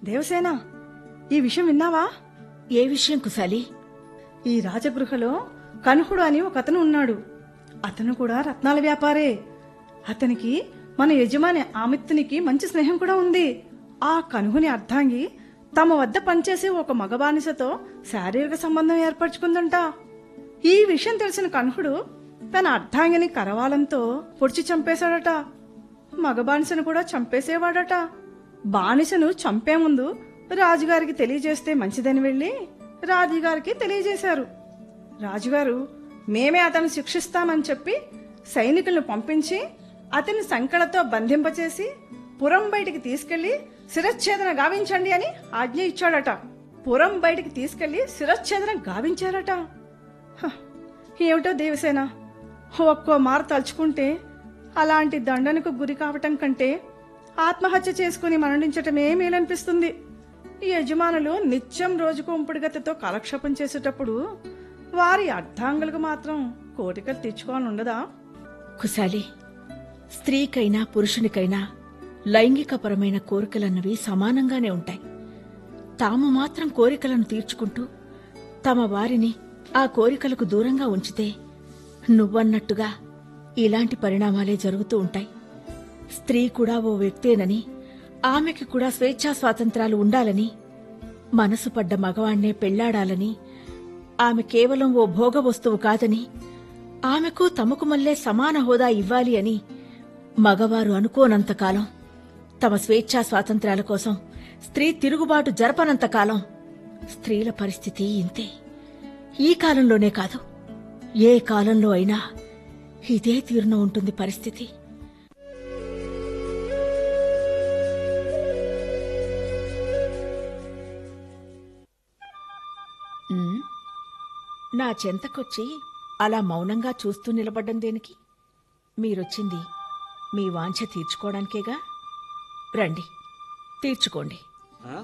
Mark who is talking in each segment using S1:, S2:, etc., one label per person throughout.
S1: దేవసేన ఈ విషయం విన్నావా
S2: ఏ విషయం కుశాలి
S1: ఈ రాజగృహలో కనుహుడు అని ఒక అతను ఉన్నాడు అతను కూడా రత్నాల వ్యాపారే అతనికి మన యజమాని ఆమిత్తునికి మంచి స్నేహం కూడా ఉంది ఆ కనుహుని అర్ధాంగి తమ వద్ద పనిచేసే ఒక మగ బానిసతో శారీరక సంబంధం ఏర్పరచుకుందంట ఈ విషయం తెలిసిన కనుహుడు తన అర్ధాంగిని కరవాలంతో పొడిచి చంపేశాడట మగ బానిసను కూడా చంపేసేవాడట బానిసను చంపే ముందు రాజుగారికి తెలియజేస్తే మంచిదని వెళ్లి రాజుగారికి తెలియజేశారు రాజుగారు మేమే అతను శిక్షిస్తామని చెప్పి సైనికులను పంపించి అతని సంకలతో బంధింపచేసి పురం బయటికి తీసుకెళ్లి శిరచ్ఛేదన గావించండి అని ఆజ్ఞ ఇచ్చాడట పురం బయటికి తీసుకెళ్లి శిరచ్ఛేదన గావించారట హ, ఏమిటో దేవసేన ఒక్కో మారు తలుచుకుంటే అలాంటి దండనకు గురి కావటం కంటే ఆత్మహత్య చేసుకుని మరణించటమే మేలనిపిస్తుంది ఈ యజమానులు నిత్యం రోజుకు ఉంపుడుగతతో కాలక్షేపం చేసేటప్పుడు వారి అర్ధాంగులకు మాత్రం కోరికలు తెచ్చుకోవాలని ఉండదా
S2: కుశాలి స్త్రీకైనా పురుషునికైనా లైంగికపరమైన కోరికలన్నవి సమానంగానే ఉంటాయి తాము మాత్రం కోరికలను తీర్చుకుంటూ తమ వారిని ఆ కోరికలకు దూరంగా ఉంచితే నువ్వన్నట్టుగా ఇలాంటి పరిణామాలే జరుగుతూ ఉంటాయి స్త్రీ కూడా ఓ వ్యక్తేనని ఆమెకి కూడా స్వేచ్ఛా స్వాతంత్రాలు ఉండాలని మనసు పడ్డ మగవాణ్ణే పెళ్లాడాలని ఆమె కేవలం ఓ భోగ వస్తువు కాదని ఆమెకు తమకు మల్లే సమాన హోదా ఇవ్వాలి అని మగవారు అనుకోనంతకాలం తమ స్వేచ్ఛా స్వాతంత్ర్యాల కోసం స్త్రీ తిరుగుబాటు జరపనంతకాలం స్త్రీల పరిస్థితి ఇంతే ఈ కాలంలోనే కాదు ఏ కాలంలో అయినా ఇదే తీరున ఉంటుంది పరిస్థితి ఉమ్, నా చెంతకొచ్చి అలా మౌనంగా చూస్తూ నిలబడ్డం దేనికి మీరొచ్చింది మీ వాంఛ తీర్చుకోవడానికేగా రండి తీర్చుకోండి
S3: ఆ?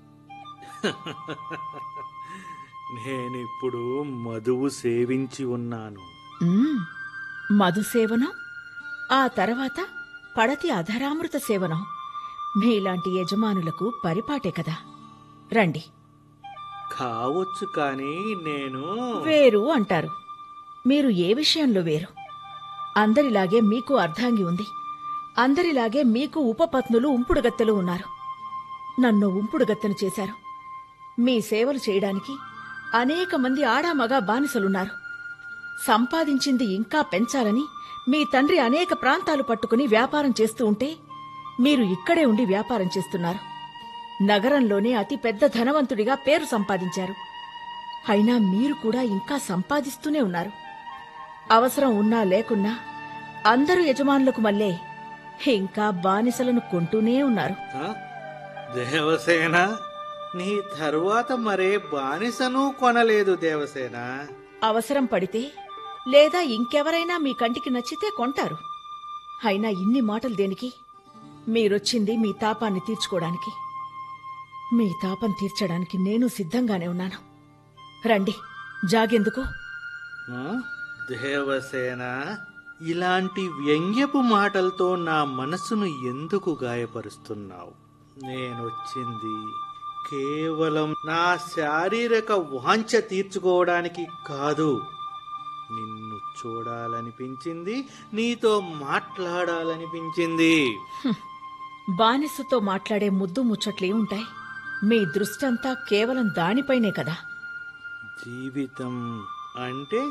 S3: నేనిప్పుడు మధువు సేవించి ఉన్నాను
S2: ఉమ్, మధు సేవనం ఆ తర్వాత పడతి అధరామృత సేవనం మీలాంటి యజమానులకు పరిపాటే కదా రండి
S3: కావచ్చు కానీ నేను
S2: వేరు అంటారు మీరు ఏ విషయంలో వేరు అందరిలాగే మీకు అర్ధాంగి ఉంది అందరిలాగే మీకు ఉపపత్నులు ఉంపుడుగత్తెలు ఉన్నారు నన్ను ఉంపుడుగత్తెను చేశారు మీ సేవలు చేయడానికి అనేక మంది ఆడామగా బానిసలున్నారు సంపాదించింది ఇంకా పెంచాలని మీ తండ్రి అనేక ప్రాంతాలు పట్టుకుని వ్యాపారం చేస్తూ ఉంటే మీరు ఇక్కడే ఉండి వ్యాపారం చేస్తున్నారు నగరంలోనే అతి పెద్ద ధనవంతుడిగా పేరు సంపాదించారు అయినా మీరు కూడా ఇంకా సంపాదిస్తూనే ఉన్నారు అవసరం ఉన్నా లేకున్నా అందరూ యజమానులకు మళ్ళే ఇంకా బానిసలను కొంటూనే ఉన్నారు
S3: ఆ? దేవసేన నీ తరువాత మరే బానిసను కొనలేదు దేవసేన
S2: అవసరం పడితే లేదా ఇంకెవరైనా మీ కంటికి నచ్చితే కొంటారు అయినా ఇన్ని మాటలు దేనికి మీరొచ్చింది మీ తాపాన్ని తీర్చుకోవడానికి మీ తాపం తీర్చడానికి నేను సిద్ధంగానే ఉన్నాను రండి జాగెందుకు
S3: ఆ? దేవసేన ఇలాంటి వ్యంగ్యపు మాటలతో నా మనసును ఎందుకు గాయపరుస్తున్నావు నేనొచ్చింది కేవలం నా శారీరక వాంఛ తీర్చుకోవడానికి కాదు నిన్ను చూడాలనిపించింది నీతో మాట్లాడాలనిపించింది
S2: బానిసతో మాట్లాడే ముద్దు ముచ్చట్లే ఉంటాయి మీ దృష్టంతా కేవలం దానిపైనే కదా
S3: జీవితం అంటే